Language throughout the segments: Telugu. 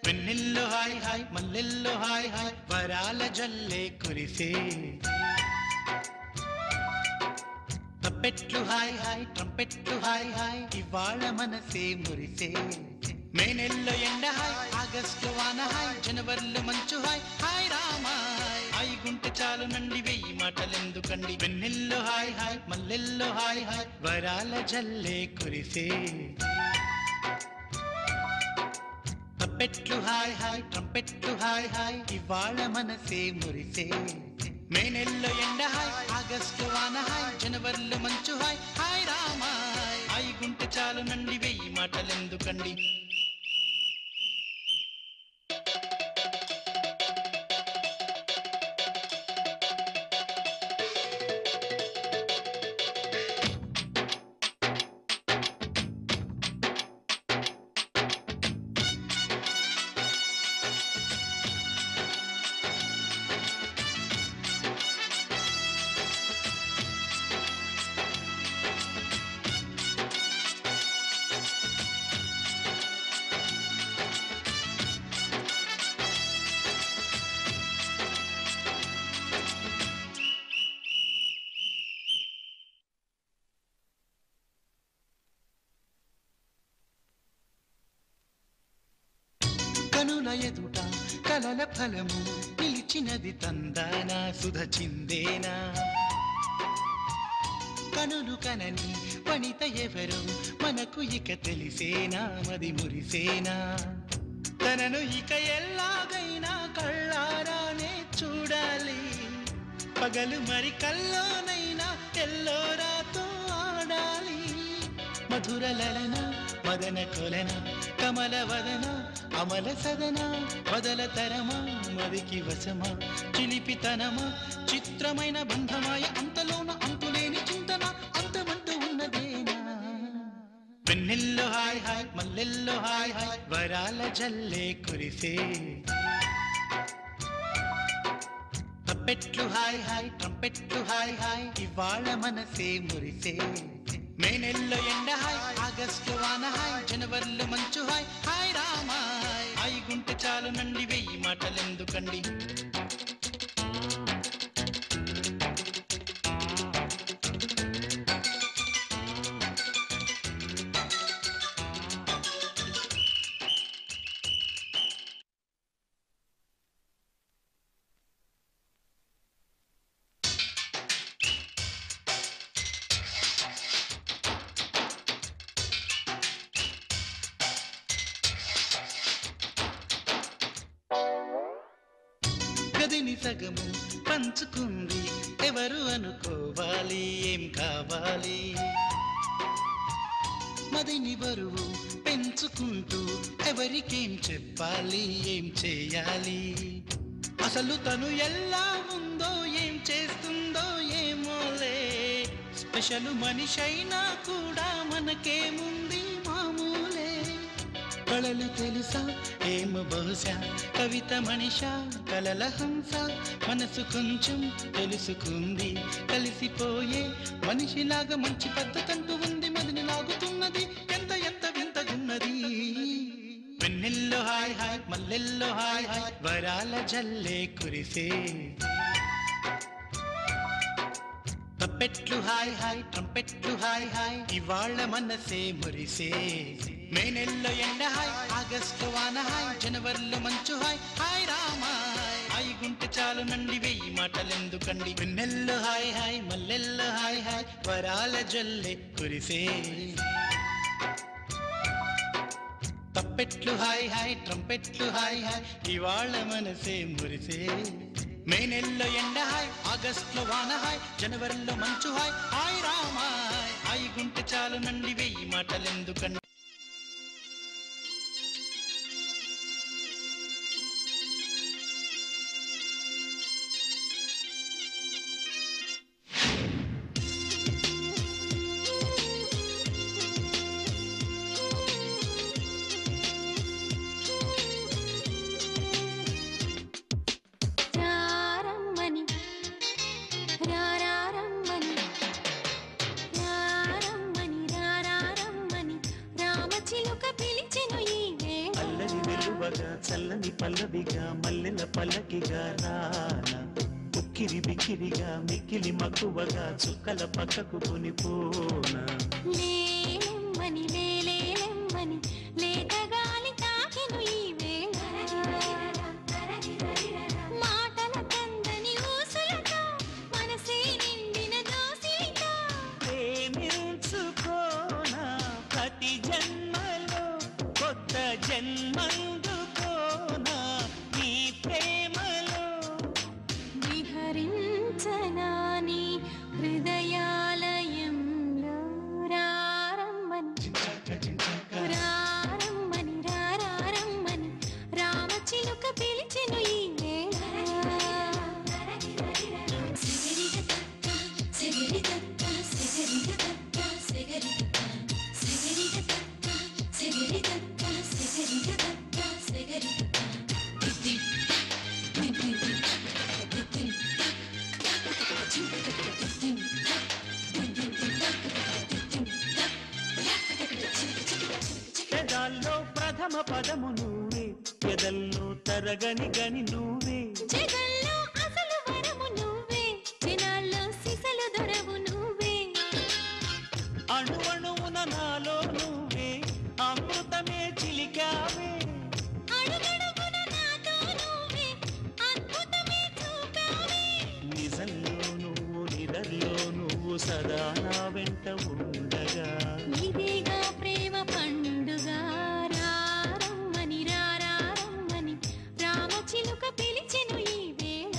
వెన్నెల్లో హాయ్ హాయ్ మల్లెల్లో హాయ్ హాయ్ వరాల జల్లే కురిసే తప్పెట్లు హాయ్ హాయ్ ట్రంపెట్లు హాయ్ హాయ్ ఇవాళ మనసే మురిసే మే నెలలో ఎండ హాయ్ ఆగస్టు వాన హాయ్ జనవరిలో మంచు హాయ్ హాయ్ రామాయ్ హాయ్ గుంటె చాలు నండి వెయ్యి మాటలెందుకండి వెన్నెల్లో హాయ్ హాయ్ మల్లెల్లో హాయ్ హాయ్ వరాల జల్లే కురిసే తప్పెట్లు హాయ్ హాయ్ ట్రంపెట్లు హాయ్ హాయ్ ఇవాళ మనసే మురిసే మే నెలలో ఎండ హాయ్ ఆగస్టు వాన హాయ్ జనవరిలో మంచు హాయ్ హాయ్ రామాయ్ హాయ్ గుంటె చాలు నండి వెయ్యి మాటలెందుకండి కనుల ఎదుట కలల ఫలము నిలిచినది తందాన సుధ చిందేనా కనులు కనని వనిత ఎవరు మనకు ఇక తెలిసేనా మది మురిసేనా తనను ఇక ఎల్లాగైనా కళ్ళారానే చూడాలి పగలు మరి కల్లోనైనా ఎల్లోరాతో ఆడాలి మధుర లలన మదన కొలన కమల వదన అమల సదన వదల తరమా మదికి వశమా చిలిపితనమా చిత్రమైన బంధమాయ అంతలోన అంతులేని చింతన అంతమంటూ ఉన్నదేనా వెన్నెల్లో హాయ్ హాయ్ మల్లెల్లో హాయ్ హాయ్ వరాల జల్లే కురిసే తప్పెట్లు హాయ్ హాయ్ ట్రంపెట్లు హాయ్ హాయ్ ఇవాళ మనసే మురిసే మే నెలలో ఎండ హాయ్ ఆగస్టు వాన హాయ్ జనవరిలో మంచు హాయ్ హాయ్ రామాయ్ హాయ్ గుంటె చాలు నండి వెయ్యి మాటలెందుకండి గదిని సగము పంచుకుంది ఎవరు అనుకోవాలి ఏం కావాలి మదిని బరువు పెంచుకుంటూ ఎవరికేం చెప్పాలి ఏం చేయాలి అసలు తను ఎలా ఉందో ఏం చేస్తుందో ఏమోలే స్పెషల్ మనిషైనా కూడా మనకేముంది మామూలే కళలు తెలుసా ఏమో బహుశా కవిత మనిషా కలల హంస మనసు కొంచెం తెలుసుకుంది కలిసిపోయే మనిషిలాగా మంచి పద్ధతంటూ ఉంది మదిని లాగుతున్నది ఎంత ఎంత వింతగున్నది వెన్నెల్లో హాయ్ హాయ్ మల్లెల్లో హాయ్ హాయ్ వరాల జల్లే కురిసే తప్పెట్లు హాయ్ హాయ్ ట్రంపెట్లు హాయ్ హాయ్ ఇవాళ మనసే మురిసే మే నెలలో ఎండ హాయ్ ఆగస్టు వాన హాయ్ జనవరిలో మంచు హాయ్ హాయ్ రామాయ్ హాయ్ గుంటె చాలు నండి వెయ్యి మాటలెందుకండి వెన్నెల్లో హాయ్ హాయ్ మల్లెల్లో హాయ్ హాయ్ వరాల జల్లె కురిసే తప్పెట్లు హాయ్ హాయ్ ట్రంపెట్లు హాయ్ హాయ్ ఇవాళ మనసే మురిసే మే నెలలో ఎండ హాయ్ ఆగస్టులో వాన హాయ్ జనవరిలో మంచు హాయ్ హాయ్ రామాయ్ హాయ్ గుంటె చాలు నండి వెయ్యి మాటలెందుకండి రారమ్మని రారారమ్మని రారమ్మని రారారమ్మని పల్లవిగా మల్లెల పల్లకిగా రానా ఉక్కిరి బిక్కిరిగా మిక్కిలి మక్కువగా చుక్కల పక్కకు కొనిపోనా లేలెమ్మని లేలేలెమ్మని లేత గాలి తాకెను ఈ వేళ మాటల కందని ఊసులతో మనసే నిండిన దోసిలితో ప్రేమించుకోనా ప్రతి జన్మలో కొత్త జన్మందుకోనా నీ ప్రేమలో విహరించనాని హృదయాలయంలో రారమ్మని రారమ్మని రారమ్మని రామచిలుక పిలిచెను ఈ వేళ పెదాల్లో ప్రథమ పదము నువ్వే ఎదల్లో తరగని గని నువ్వే జగల్లో అసలు వరము నువ్వే జనాల్లో సిసలు దొరవు నువ్వే అణువణువున నాలో నువ్వే అమృతమే చిలికావే అడుగడుగున నాతో నువ్వే అద్భుతమే చూపావే నిజంలో నువ్వు నిదర్లో నువ్వు సదా నా వెంట ఉండగా ఇదేగా ప్రేమ పండుగ రారమ్మని రారమ్మని రామచిలుక పిలిచెను ఈ వేళ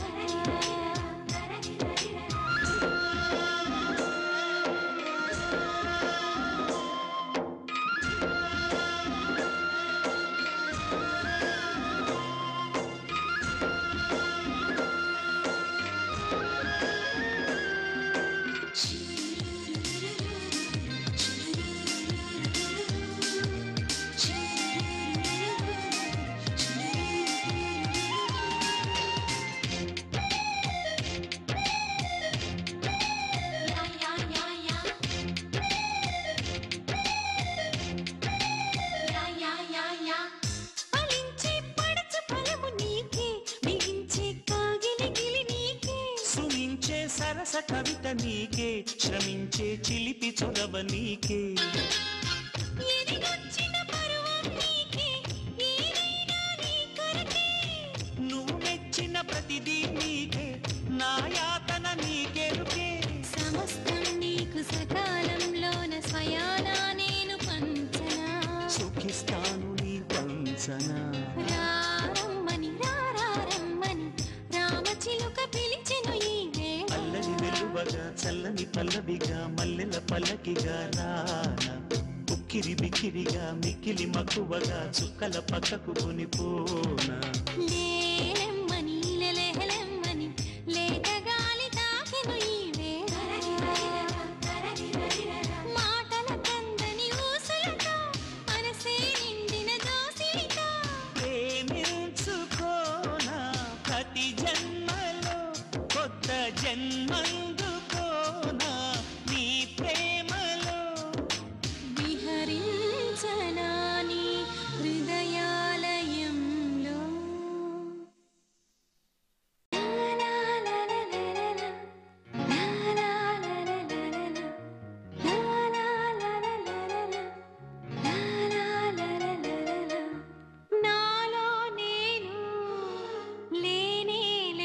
ఫలించే పడచ ఫలము నీకే బిగించే కాగిలి గిలి నీకే సుమించే సరస కవిత నీకే శ్రమించే చిలిపి చొరవ నీకే ఎదిగొచ్చిన పరువం నీకే ఏదైనా నీ కొరకే నువ్వు మెచ్చిన ప్రతిదీ నీకే నా యాతన నీకెరుకే సమస్తం నీకు సకాలంలోన స్వయానా నేను పంచనా సుఖిస్తాను నీ పంచన రారమ్మని రారమ్మని రామచిలుక పిలిచెను ఈ వేళ అల్లరి వెలువగా చల్లని పల్లవిగా మల్లెల పల్లకిగా రానా ఉక్కిరి బిక్కిరిగా మిక్కిలి మక్కువగా చుక్కల పక్కకు కొనిపోనా లేలెమ్మని లెలెహలెమ్మని లేత గాలి తాకెను ఈ వేళ మాటల కందని ఊసులతో మనసే నిండిన దోసిలితో ప్రేమించుకోనా ప్రతి జన్మలో కొత్త జన్మందుకోనా నీ ప్రేమలో విహరించనాని హృదయాలయంలో నాలో నేను లేనే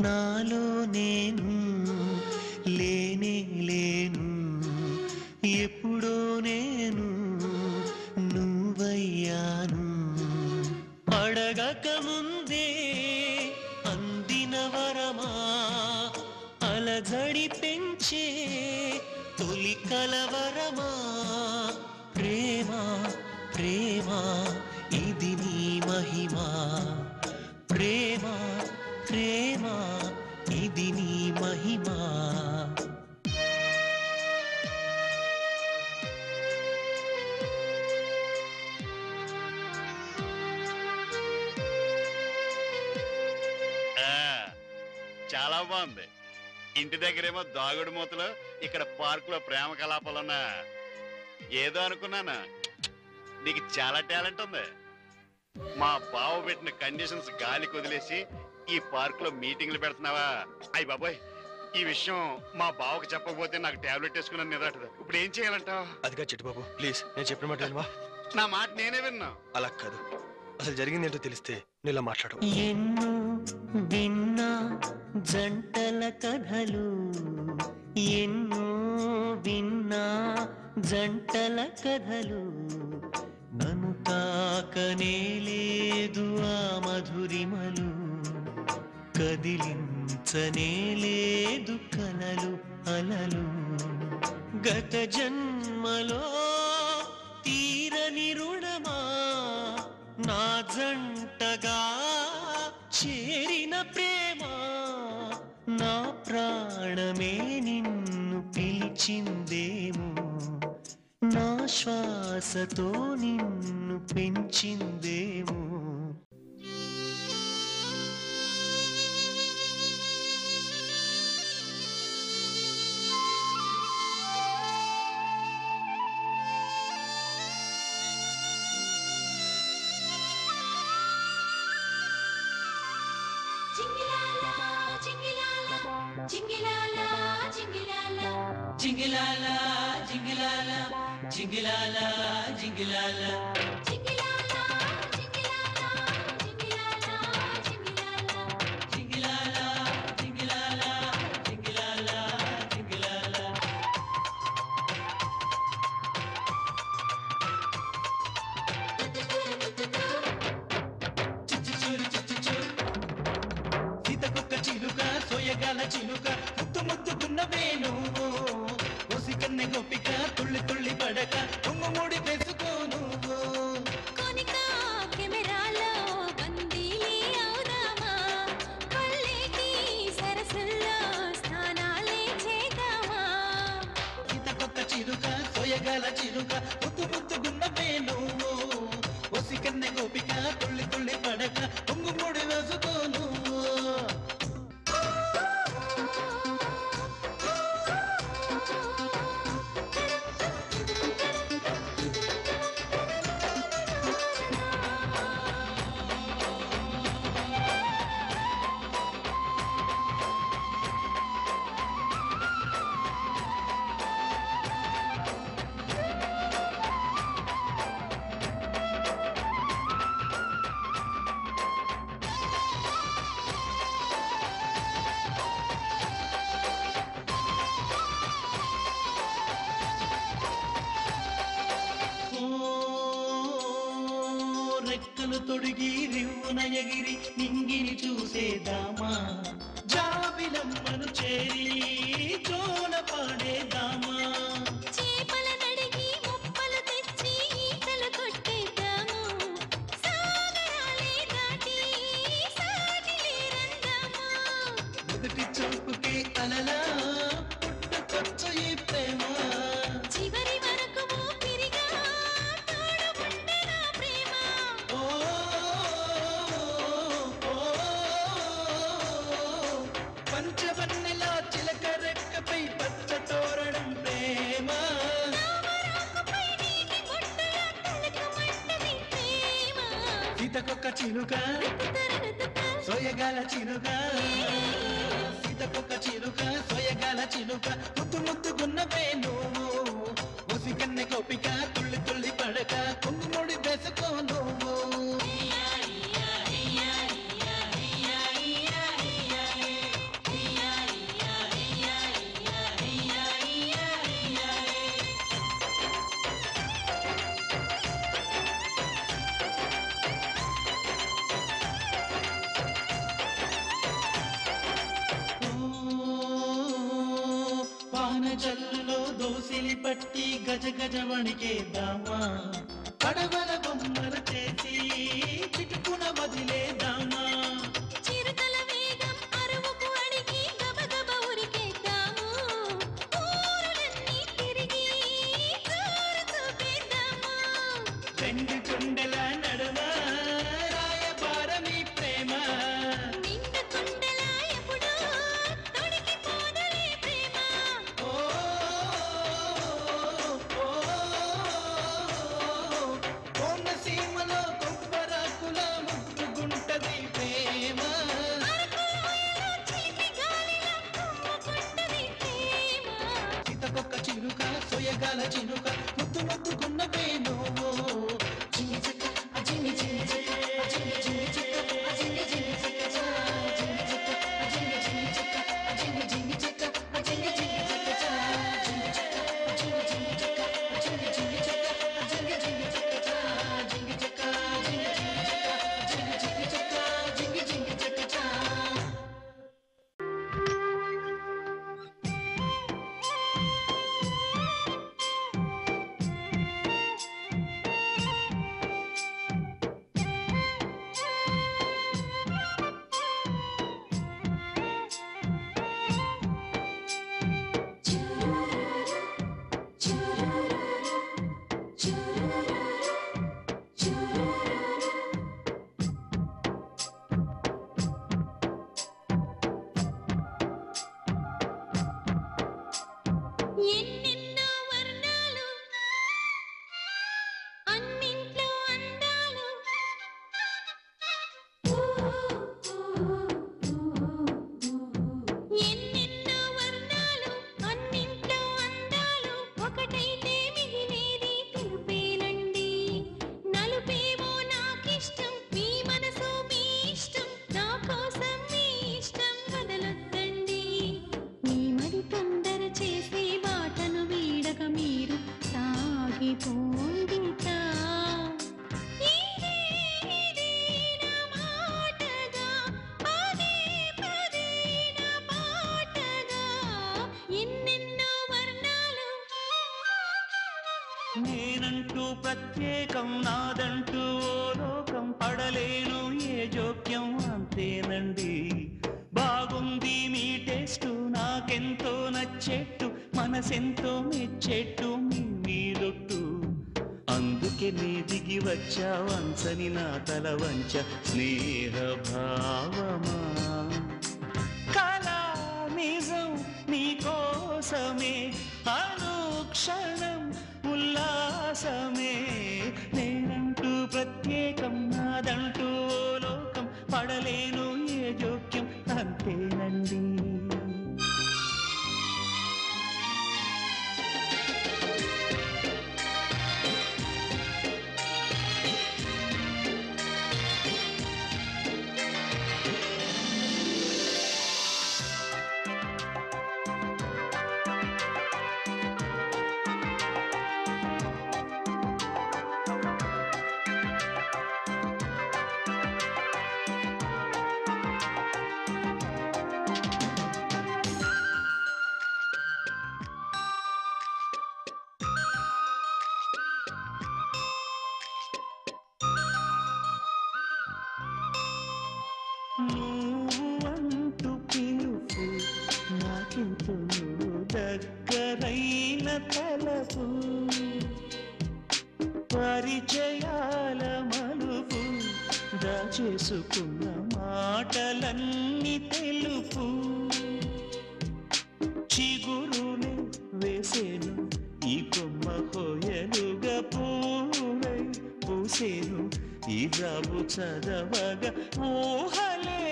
నాలో నేను లేనే లేను ఎప్పుడో నేను నువ్వయ్యాను అడగక ముందే అందిన వరమా అలజడి పెంచే తొలి కలవరమా ప్రేమ ప్రేమ ఇది నీ మహిమా ప్రేమ ప్రేమ ఇది నీ మహిమా ఆ, చాలా బాగుంది ఇంటి దగ్గరేమో దాగుడు మూతలు ఇక్కడ పార్కులో ప్రేమ కలాపాలున్నా ఏదో అనుకున్నాను నీకు చాలా టాలెంట్ ఉంది మా బావ పెట్టిన కండిషన్స్ గాలికి వదిలేసి ఈ పార్కులో మీటింగ్లు పెడుతున్నావా అయ్యి బాబోయ్ ఈ విషయం మా బావకు చెప్పకపోతే నాకు టాబ్లెట్ వేసుకున్నాను నిద్రటదు ఇప్పుడు ఏం చేయాలంటావు అదిగా చిట్టుబాబు ప్లీజ్ నేను చెప్పిన మాట వినవా నా మాట నేనే విన్నా అలా కాదు అసలు జరిగింది ఏంటో తెలిస్తే నేను ఇలా మాట్లాడు ఎన్నో విన్నా జంటల కథలు ఎన్నో విన్నా జంటల కథలు నన్ను తాకనే లేదు ఆ మధురిమలు కదిలించనే లేదు కలలు అలలు గత జన్మలో తీరని రుణమా నా జంటగా చేరిన ప్రేమ నా ప్రాణమే నిన్ను పిలిచిందేమో నా శ్వాసతో నిన్ను పెంచిందేమో జింగిలాలా జింగిలాలా జింగిలాలా జింగిలాలా జింగిలాలా జింగిలాలా జింగిలాలా జింగిలాలా జింగిలాలా జింగిలాలా జింగిలాలా జింగిలాలా జింగిలాలా జింగిలాలా జింగిలాలా జింగిలాలా చిచ్చుచూరు చిచ్చుచూరు సీతకొక్క చిలుక సోయగాల చిలుక ముద్దు ముద్దుకున్నవే నువ్వు ఒసి కన్నె గోపిక తుళ్ళి తుళ్ళి పడక కుంగుముడి వేసుకో నువ్వు కోనిక కెమెరాలో బందీలి అవుదామా కళ్ళేటి సరసల్లో స్నానాలే చేద్దామా సీతకొక్క చిలుక సోయగాల చిలుక ముద్దు ముద్దుకున్నవే నువ్వు ఒసి కన్నె గోపిక తుళ్ళి తుళ్ళి పడక కుంగుముడి వేసుకో నువ్వు ఓ రెక్కలు తొడిగి రివ్వున ఎగిరి నింగిని చూసేదామా జాబిలమ్మను చేరి జోల పాడేదామా చేపల నడిగి ముప్పలు తెచ్చి ఈతలు కొట్టేద్దాము సాగరాలే దాటి సాగిలే రందాము మొదటి చూపుకే అలలా పుట్టుకొచ్చు ఈ ప్రేమ చివరి వరకు ఊపిరిగా తోడుకుంటే నా ప్రేమ ఓ ఓ, పంచవన్నెల చిలక రెక్కపై పచ్చ తోరణం ప్రేమ నామరాకుపై నీటి బొట్టులా తళుకుమంటది ప్రేమ సీతకొక్క చిలుక తుతరనుతుక సోయగాల చిలుక సీతకొక్క చిలుక సోయగాల చిలుక ముద్దు ముద్దుగున్నవే నువ్వు ఒసి కన్నె గోపిక తుళ్ళి తుళ్ళి పడక కుంగుముడి వేసుకో నువ్వు గజవణికేద్దామా పడవల బొమ్మలు చేసి చిటుకున వదిలేద్దామా చిరుతల వేగం అరువుకు అడిగి గబగబ ఉరికేద్దాము ఊరులన్నీ తిరిగి చూరు చూపేద్దాము రెండు కొండల నడుమ రాయబారమి ప్రేమ నిండు కుండలా ఎప్పుడూ తొడిగిపోదులే ప్రేమ ఓ, ఓ, కోనసీమలో కొబ్బరాకుల ముట్టుగుంటది ప్రేమ అరకులోయలో చిలిపి గాలిలో కుమ్ముకుంటది ప్రేమ చితకొక్క చిలుక సొయగాల చిలుక ముద్దు ముద్దుకున్నవే నువ్వు జింగి చెక్క ఆ జింగి జింగి చెక్క ఆ జింగి జింగి చెక్క ఆ జింగి జింగి చెక్క చా జింగి చెక్క ఆ జింగి జింగి చెక్క ఆ జింగి జింగి చెక్క ఆ జింగి జింగి చెక్క చా జింగి చెక్క ఆ జింగి జింగి చెక్క ఆ జింగి జింగి చెక్క ఆ జింగి జింగి చెక్క చా జింగి చెక్క జింగి జింగి చెక్క ఆ జింగి జింగి చెక్క జింగి జింగి చెక్క చా ఎన్నెన్నో వర్ణాలు అన్నింట్లో అందాలు ఎన్నెన్నో వర్ణాలు అన్నింట్లో అందాలు ఒకటైతే మిగిలేది తెలుపేనండి నలుపేమో నాకిష్టం మీ మనసు మీ ఇష్టం నా కోసం మీ ఇష్టం వదలొద్దండి మీ మరి తొందర చేసే బాటను వీడక మీరు సాగిపోండితా ఇదే ఇదే నా మాటగా పదే పదే నా పాటగా ఎన్నెన్నో వర్ణాలు నేనంటూ ప్రత్యేకం నాదంటూ ఓ లోకం పడలేను ఏ జోక్యం అంతేనండి బాగుంది మీ టేస్ట్ నాకెంతో నచ్చేట్టు మనసెంతో మెచ్చేట్టు మీ మీరొట్టు అందుకే నీ దిగి వచ్చా వంచని నా తల వంచ స్నేహ భావమా కళా నిజం నీకోసమే అనుక్షణం ఉల్లాసమే నేనంటూ ప్రత్యేకం నాదంటూ ఓ లోకం పడలేను ఏ జోక్యం అంతేనండి నువ్వు అంటూ పిలుపు నాకెంతో దగ్గరైన తలపు పరిచయాల మలుపు దాచేసుకున్న మాటలన్నీ తెలుపు చిగురునే వేసేను ఈ కొమ్మ హోయలుగా పూలై పూసేను ఈ జాబు చదవగా ఊహలే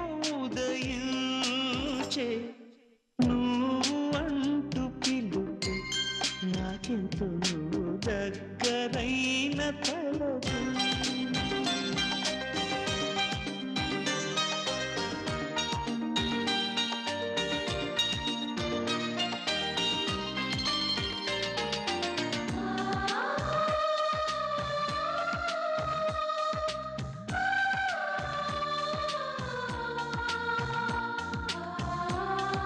ఉదయించే నువ్వు అంటూ పిలుపు నాకెంతో నువ్వు దగ్గరైన తలపు ఆ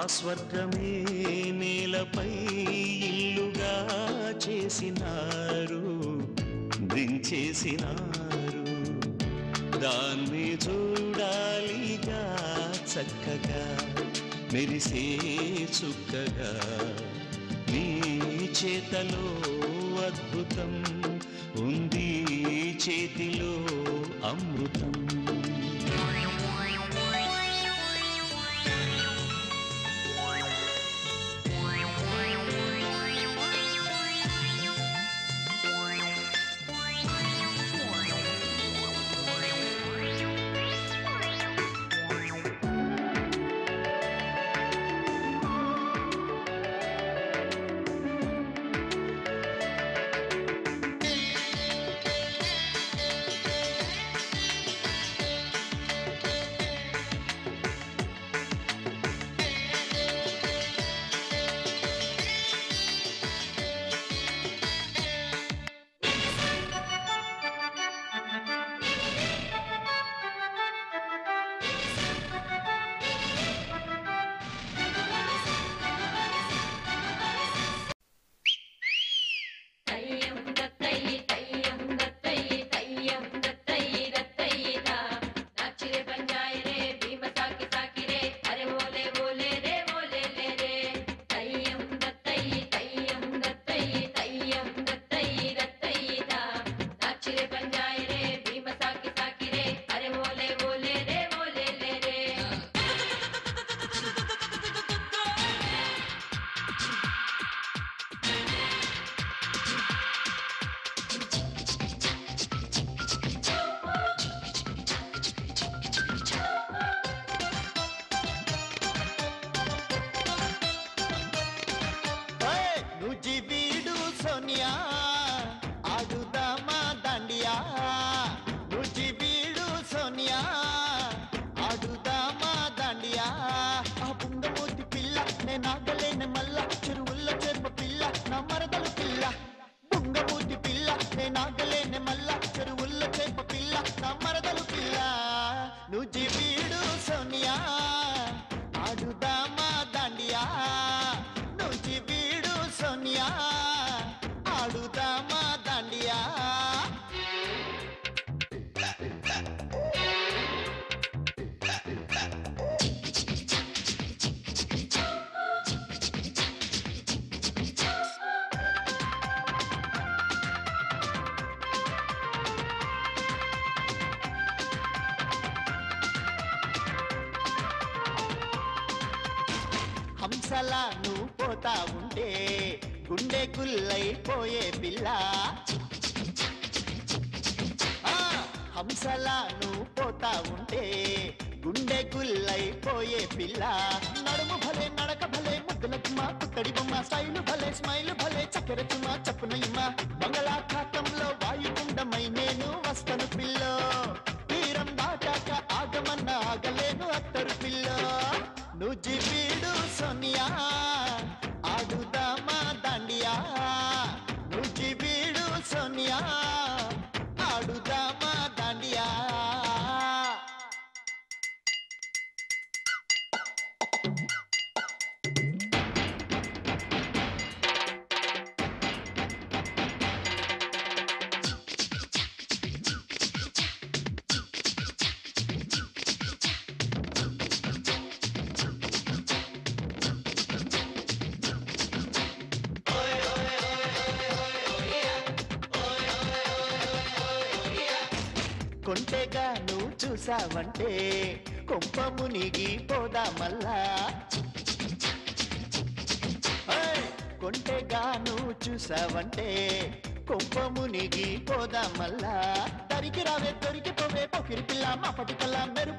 స్వర్గమే నేలపై ఇల్లుగా చేసినారు దించేసినారు దాన్ని చూడాలిగా చక్కగా మెరిసే చుక్కగా నీ చేతలో అద్భుతం ఉంది చేతిలో అమృతం తయ్యం దత్తయ్యి తయ్యం దత్తయ్యి తయ్యం దత్తయ్యి దత్తయ్యిదా నాచిరే పంజాయి రే భీమ సాకి సాకి రే అరే ఓలే ఓలే రే ఓలే లే రే తయ్యం దత్తయ్యి తయ్యం దత్తయ్యి తయ్యం దత్తయ్యి దత్తయ్యిదా నాచిరే పంజాయి రే భీమ సాకి సాకి రే అరే ఓలే ఓలే రే ఓలే లే రే నుజిబీడు సోనియా ఆడుదామా దండియా నుజిబీడు సోనియా ఆడుదామా దండియా ఆ బుంగమూతి పిల్ల నేను ఆగలేని మల్ల చెరువుల్లో చెరుపు పిల్ల నా మరదలు పిల్ల బుంగమూతి పిల్ల నేను ఆగలేని మల్ల చెరువుల్లో చెరుపు పిల్ల నా మరదలు పిల్ల నుజిబీడు సోనియా ఆడుదామా దండియా నుంచి వీడు సోనియా ఆడుదామా దండియా హంసలా నువ్వు పోతా ఉంటే గుండె గుల్లైపోయే పిల్ల ఆ, హంసలా నువ్వు పోతా ఉంటే గుండె గుల్లైపోయే పిల్ల నడుము భలే నడక భలే ముద్దుల చుమ్మ పుత్తడి బొమ్మ స్టైలు భలే స్మైల్ భలే చక్కెర చుమ్మ చప్పున ఇమ్మ బంగాళాఖాతంలో వాయుగుండమై నేను వస్తను పిల్ల తీరం దాటాక ఆగమన్న ఆగలేను అత్తరు పిల్ల నుజ్జి వీడు సోనియా ఆడుదామా దండియా నుజ్జి వీడు సోనియా ఆడుదామా దండియా కొంటెగా నువ్వు చూసావంటే కొంప మునిగి పోదా మల్లా ఏయ్! కొంటెగా నువ్వు చూసావంటే కొంప మునిగి పోదా మల్లా దరికి రావే దొరికి పోవే పొకిరి పిల్ల మా పటికల్లా మెరుపు